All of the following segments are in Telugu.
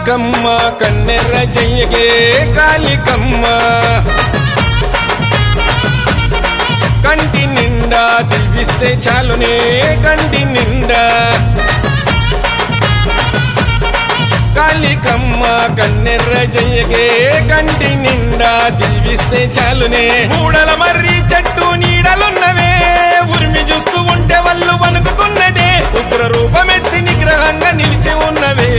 కాళికమ్మ కన్నెర్ర జయ్యగే కాళికమ్మ కంటి నిండా దివిస్తే చాలునే కంటి నిండా కాళికమ్మ కన్నెర్ర జయ్యగే కంటి నిండా దీవిస్తే చాలునే మూడల మర్రి చెట్టు నీడలున్నవే ఉరిమి చూస్తూ ఉంటే వాళ్ళు వణుకుతున్నదే ఉగ్ర రూపమెత్తి నిగ్రహంగా నిలిచి ఉన్నవే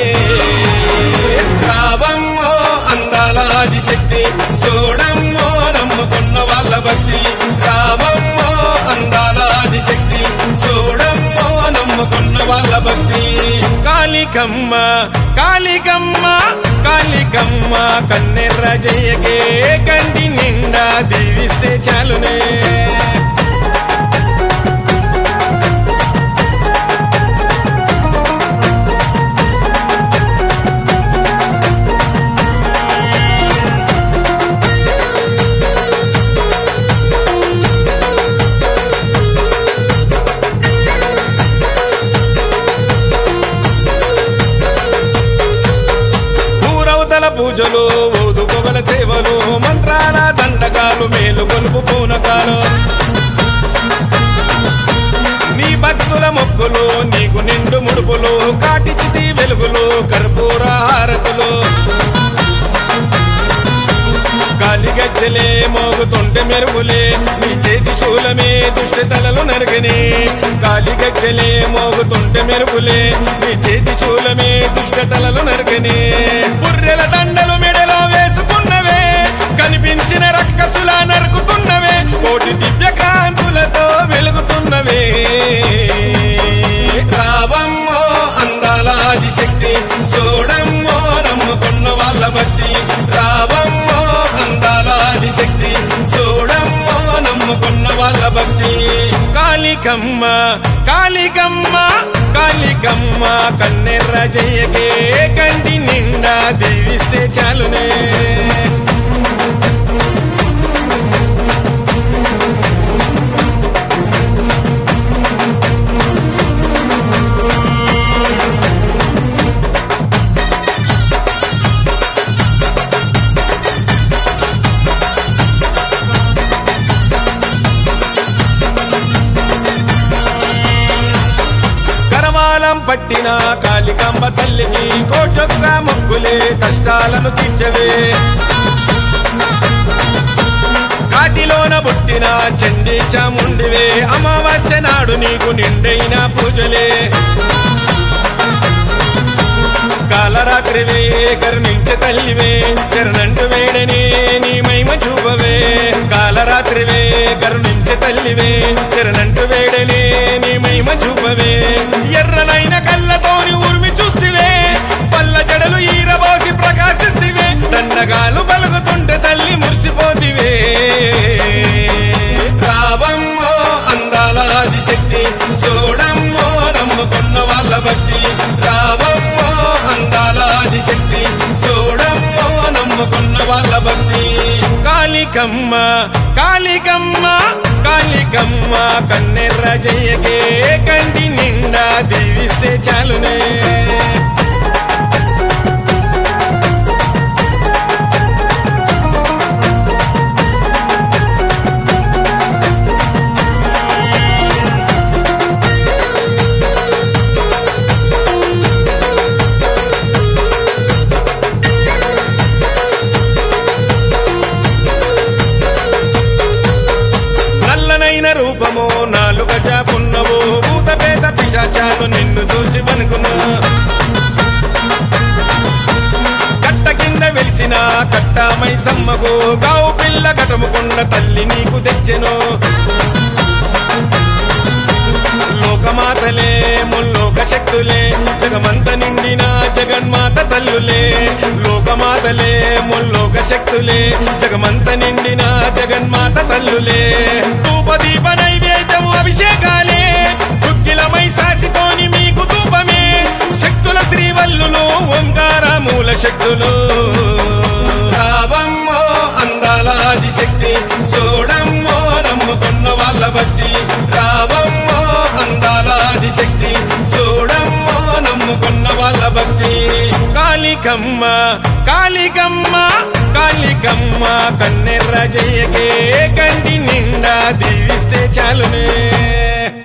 రావమ్మో అందాల ఆదిశక్తి చూడమ్మో నమ్ముకున్న వాళ్ళ భక్తి రావమ్మో అందాల ఆదిశక్తి చూడమ్మో నమ్ముకున్న వాళ్ళ భక్తి కాళికమ్మ కాళికమ్మ కాళికమ్మ కన్నెర్ర జయకే కంటి నిండా దీవిస్తే చాలునే ఊరవతల పూజలు ఓదుకోగల సేవలు మంత్రాల దండకాలు మేలు కొలుపు పూనకాలు నీ భక్తుల మొక్కులు నీకు నిండు ముడుపులు కాటి చితి వెలుగులు కర్పూర హారతులు గాలిగజ్జలే మోగుతుంటే మెరుగులే నీ చేతి శూలమే దుష్ట తలలు నరగనే గాలిగజ్జలే మోగుతుంటే మెరుగులే నీ చేతి శూలమే దుష్ట తలలు నరగనే బుర్రెల దండలు మెడలో వేసుకున్నవే కనిపించిన రక్కసులా నరుకుతున్నవే కోటి దివ్య కాంతులతో వెలుగుతున్నవే రావమ్మో అందాల ఆదిశక్తి చూడమ్మో నమ్ముకున్న వాళ్ళ భక్తి రావమ్మో అందాల ఆదిశక్తి చూడమ్మో నమ్ముకున్న వాళ్ళ భక్తి కాళికమ్మ కాళికమ్మ కాళికమ్మ కన్నెర్ర జయకే కంటి నిండా దీవిస్తే చాలునే కరవాలం పట్టిన కాళికంబ తల్లికి కోటొక్క మొక్కులే కష్టాలను తీర్చవే కాటిలోన పుట్టిన చండీ చాముండివే అమావాస్య నాడు నీకు నిండైన పూజలే కాలరాత్రివే కరుణించ తల్లివే చరణంటు వేడనే నీ మహిమ చూపవే కాలరాత్రివే కరుణించ తల్లివే చరణంటు వేడనే నీ మహిమ చూపవే ఎర్రనైన కళ్ళతోని ఉరిమి చూస్తివే పల్ల జడలు ఈరబోసి ప్రకాశిస్తివే దండగాలు పలుకుతుంటే తల్లి మురిసిపోతివే రావమ్మో అందాల ఆదిశక్తి చూడమ్మో నమ్ముకున్న వాళ్ళ భక్తి రావమ్మో అందాల ఆదిశక్తి చూడమ్మో నమ్ముకున్న వాళ్ళ భక్తి కాళికమ్మ కాళికమ్మ కాళికమ్మ కన్నెర్ర జయకే కంటి నిండా దీవిస్తే చాలునే నల్లనైన రూపము నాలుగ జాపున్నవు భూతపేత పిశాచాలు నిన్ను చూసి వనుకును కట్ట కింద వెలిసిన కట్టామై సమ్మకు గావు పిల్ల కటముకున్న తల్లి నీకు తెచ్చెను లోకమాతలే ముల్లోక శక్తులే జగమంత నిండిన జగన్మాత తల్లులే లోకమాతలే ముల్లోక శక్తులే జగమంత నిండిన జగన్మాత తల్లులే ధూపదీప నైవేద్యము అభిషేకాలే దుఃఖిలమై సాసితోని మీకు ధూపమే శక్తుల శ్రీవల్లులు ఓంకార మూల శక్తులు రావమ్మో అందాల ఆదిశక్తి చూడమ్మో నమ్ముకున్న వాళ్ళ భక్తి రావమ్మో అందాల ఆదిశక్తి చూడమ్మో నమ్ముకున్న వాళ్ళ భక్తి కాళిక కాళికమ్మ కాళికమ్మ కాళికమ్మ కన్నెర్ర జయకే కంటి నిండా దీవిస్తే చాలునే